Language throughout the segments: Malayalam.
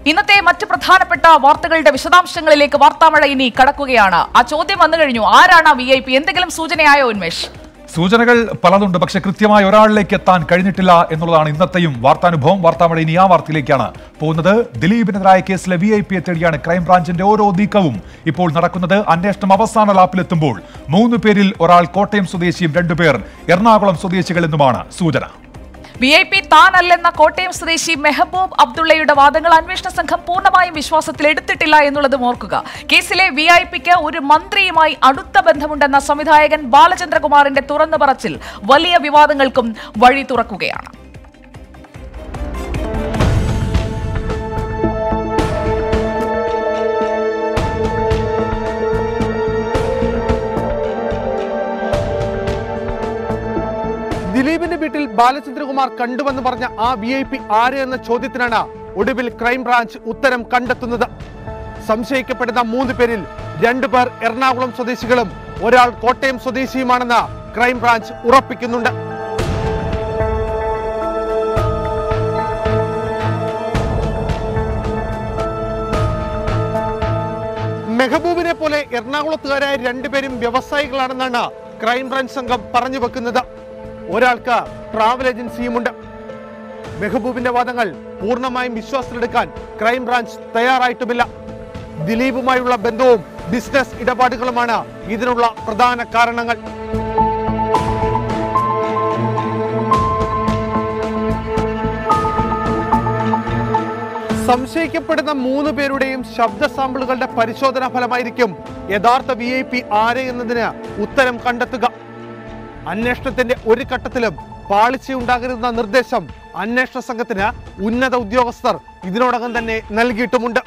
ഇന്നത്തെ മറ്റ് പ്രധാനപ്പെട്ട വാർത്തകളുടെ വിശദാംശങ്ങളിലേക്ക് വാർത്താമഴ ഇനി കടക്കുകയാണ് ആ ചോദ്യം വന്നു കഴിഞ്ഞു ആരാണ് വി ഐ പി എന്തെങ്കിലും സൂചനയായോ ഉന്മേഷ് സൂചനകൾ പലതുണ്ട് പക്ഷെ കൃത്യമായ ഒരാളിലേക്ക് എത്താൻ കഴിഞ്ഞിട്ടില്ല എന്നുള്ളതാണ് ഇന്നത്തെയും വാർത്താനുഭവം വാർത്താമഴ ഇനി ആ വാർത്തയിലേക്കാണ് പോകുന്നത് ദിലീപിനെതിരായ കേസിലെ വി ഐ പിയെ തേടിയാണ് ക്രൈംബ്രാഞ്ചിന്റെ ഓരോ നീക്കവും ഇപ്പോൾ നടക്കുന്നത് അന്വേഷണം അവസാന ലാപ്പിലെത്തുമ്പോൾ മൂന്ന് പേരിൽ ഒരാൾ കോട്ടയം സ്വദേശിയും രണ്ടുപേർ എറണാകുളം സ്വദേശികൾ എന്നുമാണ് സൂചന വി ഐ പി താനല്ലെന്ന കോട്ടയം സ്വദേശി മെഹബൂബ് അബ്ദുള്ളയുടെ വാദങ്ങൾ അന്വേഷണ സംഘം പൂർണ്ണമായും വിശ്വാസത്തിൽ എടുത്തിട്ടില്ല എന്നുള്ളതും ഓർക്കുക കേസിലെ വി ഐ പിക്ക് ഒരു മന്ത്രിയുമായി അടുത്ത ബന്ധമുണ്ടെന്ന സംവിധായകൻ ബാലചന്ദ്രകുമാറിന്റെ തുറന്നു പറച്ചിൽ വലിയ വിവാദങ്ങൾക്കും വഴി തുറക്കുകയാണ് ദിലീപിന്റെ വീട്ടിൽ ബാലചന്ദ്രകുമാർ കണ്ടുവെന്ന് പറഞ്ഞ ആ വി ഐ പി ആര് എന്ന ചോദ്യത്തിനാണ് ഒടുവിൽ ക്രൈംബ്രാഞ്ച് ഉത്തരം കണ്ടെത്തുന്നത് സംശയിക്കപ്പെടുന്ന മൂന്ന് പേരിൽ രണ്ടുപേർ എറണാകുളം സ്വദേശികളും ഒരാൾ കോട്ടയം സ്വദേശിയുമാണെന്ന് ക്രൈംബ്രാഞ്ച് ഉറപ്പിക്കുന്നുണ്ട് മെഹബൂബിനെ പോലെ എറണാകുളത്തുകാരായ രണ്ടുപേരും വ്യവസായികളാണെന്നാണ് ക്രൈംബ്രാഞ്ച് സംഘം പറഞ്ഞു വെക്കുന്നത് ഒരാൾക്ക് ട്രാവൽ ഏജൻസിയുമുണ്ട് മെഹബൂബിന്റെ വാദങ്ങൾ പൂർണ്ണമായും വിശ്വാസത്തിലെടുക്കാൻ ക്രൈംബ്രാഞ്ച് തയ്യാറായിട്ടുമില്ല ദിലീപുമായുള്ള ബന്ധവും ബിസിനസ് ഇടപാടുകളുമാണ് ഇതിനുള്ള പ്രധാന കാരണങ്ങൾ സംശയിക്കപ്പെടുന്ന മൂന്ന് പേരുടെയും ശബ്ദ സാമ്പിളുകളുടെ പരിശോധനാ ഫലമായിരിക്കും യഥാർത്ഥ വി ഐ പി ആര് എന്നതിന് ഉത്തരം കണ്ടെത്തുക അന്വേഷണത്തിന്റെ ഒരു ഘട്ടത്തിലും പാളിച്ചയുണ്ടാകരുതെന്ന നിർദ്ദേശം അന്വേഷണ സംഘത്തിന് ഉന്നത ഉദ്യോഗസ്ഥർ ഇതിനോടകം തന്നെ നൽകിയിട്ടുമുണ്ട്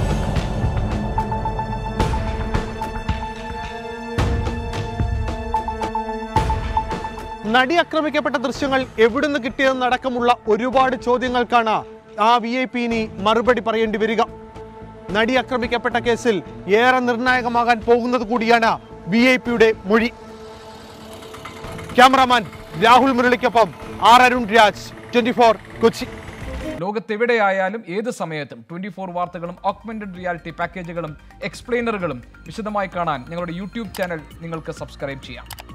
നടി ആക്രമിക്കപ്പെട്ട ദൃശ്യങ്ങൾ എവിടുന്ന് കിട്ടിയതെന്നടക്കമുള്ള ഒരുപാട് ചോദ്യങ്ങൾക്കാണ് ആ വി ഐ പി ഇനി മറുപടി പറയേണ്ടി വരിക നടി ആക്രമിക്കപ്പെട്ട കേസിൽ ഏറെ നിർണായകമാകാൻ പോകുന്നത് കൂടിയാണ് വി ഐ പിയുടെ മൊഴി ക്യാമറാമാൻ രാഹുൽ മുരളിക്കൊപ്പം R Arun Raj twenty four Kochi ലോകത്തെവിടെയായാലും ഏത് സമയത്തും ട്വന്റി ഫോർ വാർത്തകളും ഓഗ്മെന്റഡ് റിയാലിറ്റി പാക്കേജുകളും എക്സ്പ്ലെയിനറുകളും വിശദമായി കാണാൻ ഞങ്ങളുടെ യൂട്യൂബ് ചാനൽ നിങ്ങൾക്ക് സബ്സ്ക്രൈബ് ചെയ്യാം